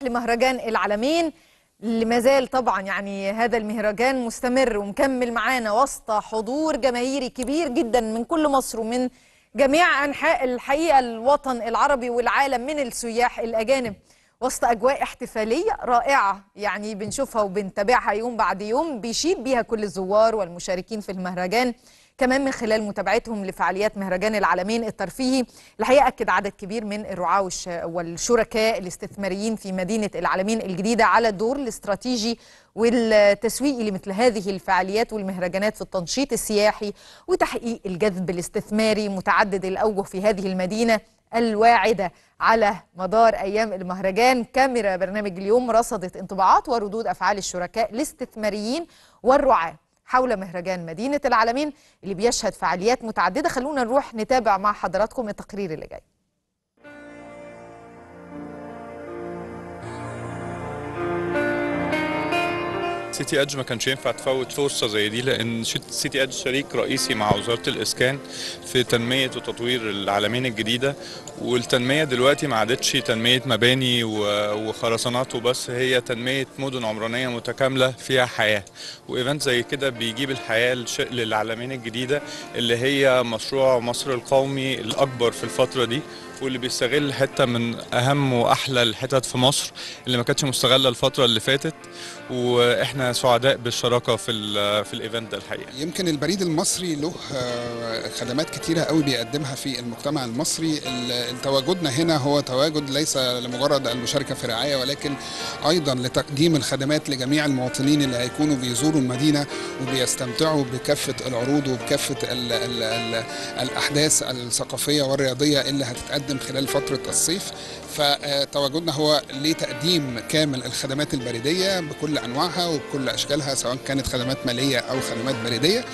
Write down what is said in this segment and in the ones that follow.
لمهرجان العالمين اللي ما زال طبعا يعني هذا المهرجان مستمر ومكمل معانا وسط حضور جماهيري كبير جدا من كل مصر ومن جميع انحاء الحقيقه الوطن العربي والعالم من السياح الاجانب وسط اجواء احتفاليه رائعه يعني بنشوفها وبنتابعها يوم بعد يوم بيشيد بيها كل الزوار والمشاركين في المهرجان كمان من خلال متابعتهم لفعاليات مهرجان العالمين الترفيهي الحقيقه اكد عدد كبير من الرعاه والشركاء الاستثماريين في مدينه العالمين الجديده على الدور الاستراتيجي والتسويقي لمثل هذه الفعاليات والمهرجانات في التنشيط السياحي وتحقيق الجذب الاستثماري متعدد الاوجه في هذه المدينه الواعدة على مدار أيام المهرجان كاميرا برنامج اليوم رصدت انطباعات وردود أفعال الشركاء الاستثماريين والرعاة حول مهرجان مدينة العالمين اللي بيشهد فعاليات متعددة خلونا نروح نتابع مع حضراتكم التقرير اللي جاي سيتي ادج ما كانش ينفع تفوت فرصه زي دي لان سيتي ادج شريك رئيسي مع وزاره الاسكان في تنميه وتطوير العالمين الجديده والتنميه دلوقتي ما عادتش تنميه مباني وخرسانات وبس هي تنميه مدن عمرانيه متكامله فيها حياه وايفنت زي كده بيجيب الحياه للعالمين الجديده اللي هي مشروع مصر القومي الاكبر في الفتره دي واللي بيستغل حته من اهم واحلى الحتت في مصر اللي ما كانتش مستغله الفتره اللي فاتت واحنا سعداء بالشراكه في في الايفنت ده الحقيقه يمكن البريد المصري له خدمات كتيره قوي بيقدمها في المجتمع المصري تواجدنا هنا هو تواجد ليس لمجرد المشاركه في رعايه ولكن ايضا لتقديم الخدمات لجميع المواطنين اللي هيكونوا بيزوروا المدينه وبيستمتعوا بكافه العروض وبكافه ال ال ال الاحداث الثقافيه والرياضيه اللي هتتقدم خلال فتره الصيف فتواجدنا هو لتقديم كامل الخدمات البريديه بكل انواعها وبكل اشكالها سواء كانت خدمات ماليه او خدمات بريديه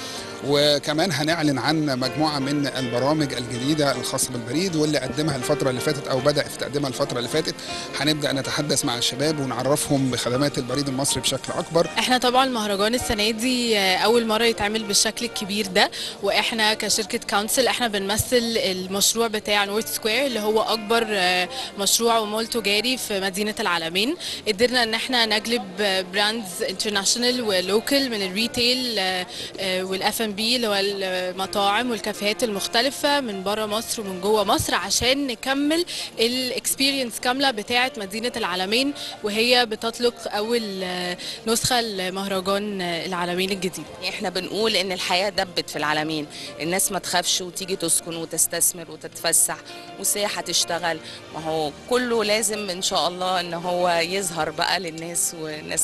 وكمان هنعلن عن مجموعه من البرامج الجديده الخاصه بالبريد واللي قدمها الفتره اللي فاتت او بدا في تقديمها الفتره اللي فاتت هنبدا نتحدث مع الشباب ونعرفهم بخدمات البريد المصري بشكل اكبر احنا طبعا المهرجان السنه دي اول مره يتعمل بالشكل الكبير ده واحنا كشركه كونسل احنا بنمثل المشروع بتاع نورث سكوير اللي هو اكبر مشروع ومول تجاري في مدينه العالمين قدرنا ان احنا نجلب براندز انترناشونال ولوكال من الريتيل والاف ام بي اللي هو المطاعم والكافيهات المختلفه من بره مصر ومن جوه مصر عشان نكمل الاكسبيرينس كامله بتاعه مدينه العالمين وهي بتطلق اول نسخه لمهرجان العالمين الجديد احنا بنقول ان الحياه دبت في العالمين الناس ما تخافش وتيجي تسكن وتستثمر وتتفسح والسياحه تشتغل ما هو كله لازم ان شاء الله ان هو يظهر بقى للناس والناس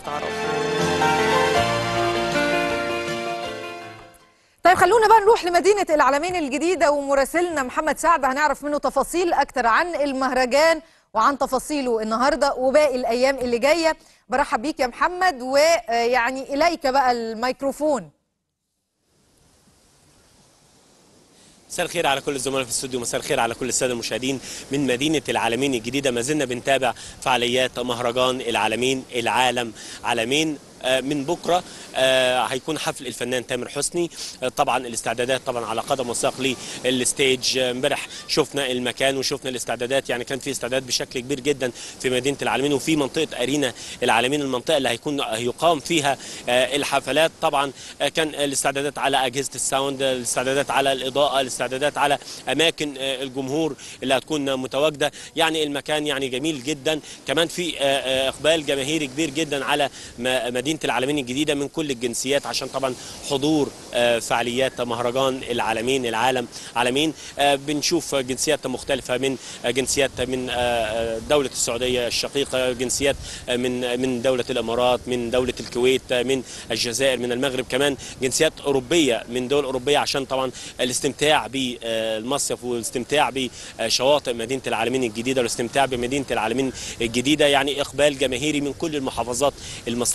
تعرفه طيب خلونا بقى نروح لمدينة العالمين الجديدة ومراسلنا محمد سعد هنعرف منه تفاصيل أكتر عن المهرجان وعن تفاصيله النهاردة وباقي الأيام اللي جاية برحب بيك يا محمد ويعني إليك بقى الميكروفون مساء الخير على كل الزملاء في الاستوديو مساء الخير على كل الساده المشاهدين من مدينه العالمين الجديده ما زلنا بنتابع فعاليات مهرجان العالمين العالم عالمين من بكره هيكون حفل الفنان تامر حسني طبعا الاستعدادات طبعا على قدم وساق للستيج امبارح شفنا المكان وشفنا الاستعدادات يعني كان في استعداد بشكل كبير جدا في مدينه العالمين وفي منطقه ارينا العالمين المنطقه اللي هيكون يقام فيها الحفلات طبعا كان الاستعدادات على اجهزه الساوند الاستعدادات على الاضاءه الاستعدادات على اماكن الجمهور اللي هتكون متواجده يعني المكان يعني جميل جدا كمان في اقبال جماهيري كبير جدا على مدينه العالمين الجديده من كل الجنسيات عشان طبعا حضور فعاليات مهرجان العالمين العالم عالمين بنشوف جنسيات مختلفه من جنسيات من دوله السعوديه الشقيقه جنسيات من من دوله الامارات من دوله الكويت من الجزائر من المغرب كمان جنسيات اوروبيه من دول اوروبيه عشان طبعا الاستمتاع بالمصيف والاستمتاع بشواطئ مدينه العالمين الجديده والاستمتاع بمدينه العالمين الجديده يعني اقبال جماهيري من كل المحافظات المصريه اقبال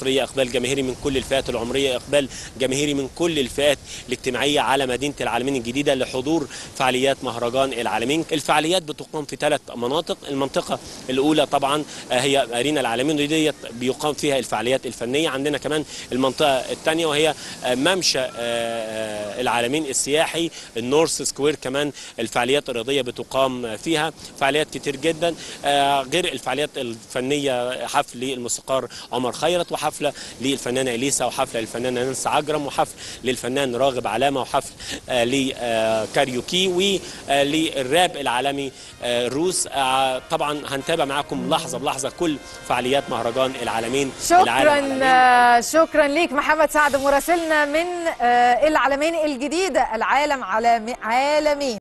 اقبال جماهيري من كل الفئات العمريه اقبال جماهيري من كل الفئات الاجتماعيه على مدينه العالمين الجديده لحضور فعاليات مهرجان العالمين الفعاليات بتقام في ثلاث مناطق المنطقه الاولى طبعا هي ارينا العالمين ديت بيقام فيها الفعاليات الفنيه عندنا كمان المنطقه الثانيه وهي ممشى العالمين السياحي النورث سكوير كمان الفعاليات الرياضيه بتقام فيها فعاليات كتير جدا غير الفعاليات الفنيه حفل للموسيقار عمر خيرت وحفله للفنانه اليسا وحفله للفنانه نانسي عجرم وحفل للفنان راغب علامه وحفل لكاريوكي وللراب العالمي الروس طبعا هنتابع معاكم لحظه بلحظه كل فعاليات مهرجان العالمين شكرا شكرا ليك محمد سعد مراسلنا من العالمين الجديده العالم عالمين